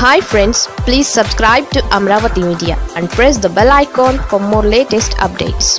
hi friends please subscribe to Amaravati media and press the bell icon for more latest updates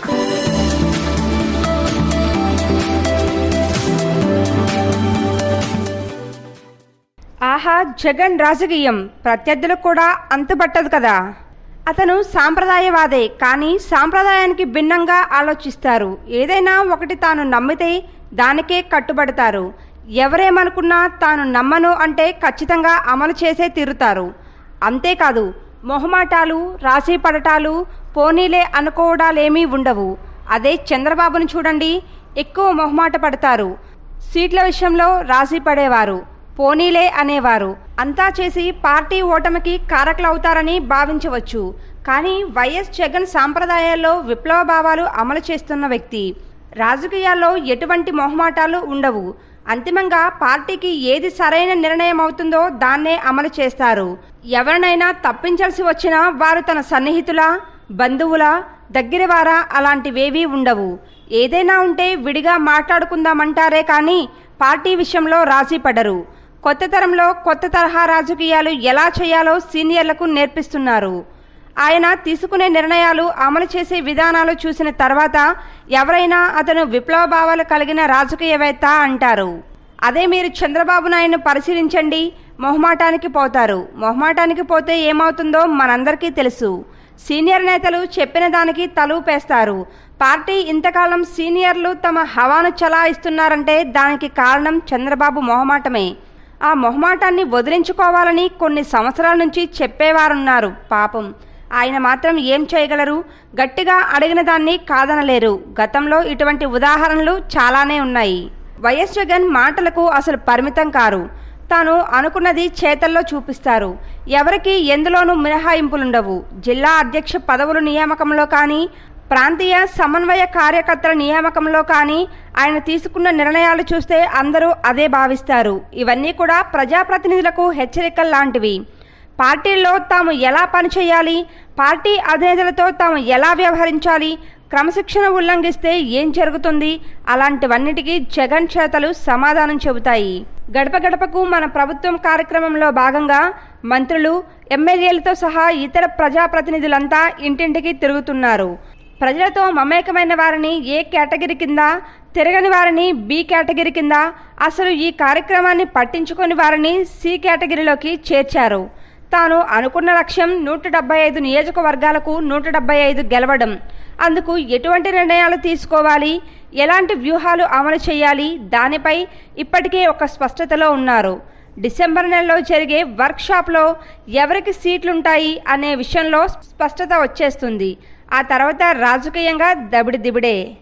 ఆహా జగన్ రాజకీయం ప్రత్యర్థులకు కూడా అంతుపట్టదు కదా అతను సాంప్రదాయవాదే కానీ సాంప్రదాయానికి భిన్నంగా ఆలోచిస్తారు ఏదైనా ఒకటి తాను నమ్మితే దానికే కట్టుబడతారు ఎవరేమనుకున్నా తాను నమ్మను అంటే ఖచ్చితంగా అమలు చేసే తీరుతారు అంతేకాదు మొహమాటాలు రాశి పడటాలు పోనీలే అనుకోవడాలేమీ ఉండవు అదే చంద్రబాబును చూడండి ఎక్కువ మొహమాట పడతారు సీట్ల విషయంలో రాజీ పడేవారు పోనీలే అనేవారు అంతా చేసి పార్టీ ఓటమికి కారకులవుతారని భావించవచ్చు కానీ వైఎస్ జగన్ సాంప్రదాయాల్లో విప్లవ భావాలు అమలు చేస్తున్న వ్యక్తి రాజకీయాల్లో ఎటువంటి మొహమాటాలు ఉండవు అంతిమంగా పార్టీకి ఏది సరైన నిర్ణయం అవుతుందో దాన్నే అమలు చేస్తారు ఎవరినైనా తప్పించాల్సి వచ్చినా వారు తన సన్నిహితుల బంధువుల దగ్గరవారా అలాంటివేవీ ఉండవు ఏదైనా ఉంటే విడిగా మాట్లాడుకుందామంటారే కానీ పార్టీ విషయంలో రాజీ పడరు కొత్త తరంలో కొత్త తరహా రాజకీయాలు ఎలా చేయాలో సీనియర్లకు నేర్పిస్తున్నారు ఆయన తీసుకునే నిర్ణయాలు అమలు చేసే విధానాలు చూసిన తర్వాత ఎవరైనా అతను విప్లవ భావాలు కలిగిన రాజకీయవేత్త అంటారు అదే మీరు చంద్రబాబు నాయుడును పరిశీలించండి మొహమాటానికి పోతారు మొహమాటానికి పోతే ఏమవుతుందో మనందరికీ తెలుసు సీనియర్ నేతలు చెప్పిన దానికి తలూపేస్తారు పార్టీ ఇంతకాలం సీనియర్లు తమ హవాను చలాయిస్తున్నారంటే దానికి కారణం చంద్రబాబు మొహమాటమే ఆ మొహమాటాన్ని వదిలించుకోవాలని కొన్ని సంవత్సరాల నుంచి చెప్పేవారున్నారు పాపం ఆయన మాత్రం ఏం చేయగలరు గట్టిగా అడిగిన దాన్ని కాదనలేరు గతంలో ఇటువంటి ఉదాహరణలు చాలానే ఉన్నాయి వైఎస్ జగన్ మాటలకు అసలు పరిమితం కారు తాను అనుకున్నది చేతల్లో చూపిస్తారు ఎవరికి ఎందులోనూ మినహాయింపులుండవు జిల్లా అధ్యక్ష పదవుల నియామకంలో కానీ ప్రాంతీయ సమన్వయ కార్యకర్తల నియామకంలో కానీ ఆయన తీసుకున్న నిర్ణయాలు చూస్తే అందరూ అదే భావిస్తారు ఇవన్నీ కూడా ప్రజాప్రతినిధులకు హెచ్చరికలు లాంటివి పార్టీల్లో తాము ఎలా పనిచేయాలి పార్టీ అధినేతలతో తాము ఎలా వ్యవహరించాలి క్రమశిక్షణ ఉల్లంఘిస్తే ఏం జరుగుతుంది అలాంటివన్నిటికీ జగన్ చేతలు సమాధానం చెబుతాయి గడప గడపకు మన ప్రభుత్వం కార్యక్రమంలో భాగంగా మంత్రులు ఎమ్మెల్యేలతో సహా ఇతర ప్రజాప్రతినిధులంతా ఇంటింటికి తిరుగుతున్నారు ప్రజలతో మమేకమైన వారిని ఏ కేటగిరీ కింద తిరగని వారిని బి కేటగిరీ కింద అసలు ఈ కార్యక్రమాన్ని పట్టించుకొని వారిని సి కేటగిరీలోకి చేర్చారు తాను అనుకున్న లక్ష్యం నూట డెబ్బై ఐదు నియోజకవర్గాలకు నూట డెబ్బై ఐదు గెలవడం అందుకు ఎటువంటి నిర్ణయాలు తీసుకోవాలి ఎలాంటి వ్యూహాలు అమలు చేయాలి దానిపై ఇప్పటికే ఒక స్పష్టతలో ఉన్నారు డిసెంబర్ నెలలో జరిగే వర్క్షాప్లో ఎవరికి సీట్లుంటాయి అనే విషయంలో స్పష్టత వచ్చేస్తుంది ఆ తర్వాత రాజకీయంగా దబిడి దిబిడే